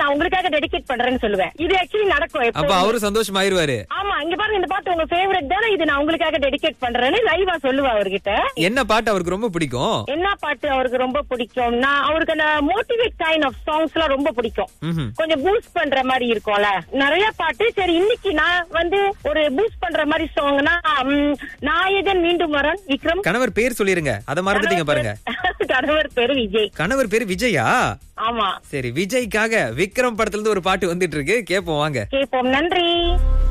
நான் உங்களுக்காக டெடிகேட் பண்றேன்னு சொல்லுவேன் இது ஆக்சுவலி நடக்கும் அப்ப எப்பவுமே. அவரும் சந்தோஷமாயிருவாரு ஆமா இங்க பாருங்க இந்த பாட்டு உங்க ஃபேவரட் தானே இது நான் உங்களுக்காக டெடிகேட் பண்றேன்னு லைவா சொல்லுவா அவர்கிட்ட என்ன பாட்டு அவருக்கு ரொம்ப பிடிக்கும் என்ன பாட்டு அவருக்கு ரொம்ப பிடிக்கும்னா அவருக்கு அந்த மோட்டிவேட் கைண்ட் ஆஃப் சாங்ஸ் எல்லாம் ரொம்ப பிடிக்கும் ம்ஹும். கொஞ்சம் பூஸ்ட் பண்ற மாதிரி இருக்கும்ல நிறைய பாட்டு சரி இன்னைக்கு நான் வந்து ஒரு பூஸ்ட் பண்ற மாதிரி சாங்னா நாயகன் மீண்டும் வரன் விக்ரம் கணவர் பேர் சொல்லிருங்க அத மறந்துட்டீங்க பாருங்க கணவர் பேரு விஜய் கணவர் பேர் விஜயா ஆமா சரி விஜய்க்காக விக்ரம் படத்துல இருந்து ஒரு பாட்டு வந்துட்டு இருக்கு கேப்போம் வாங்க கேப்போம் நன்றி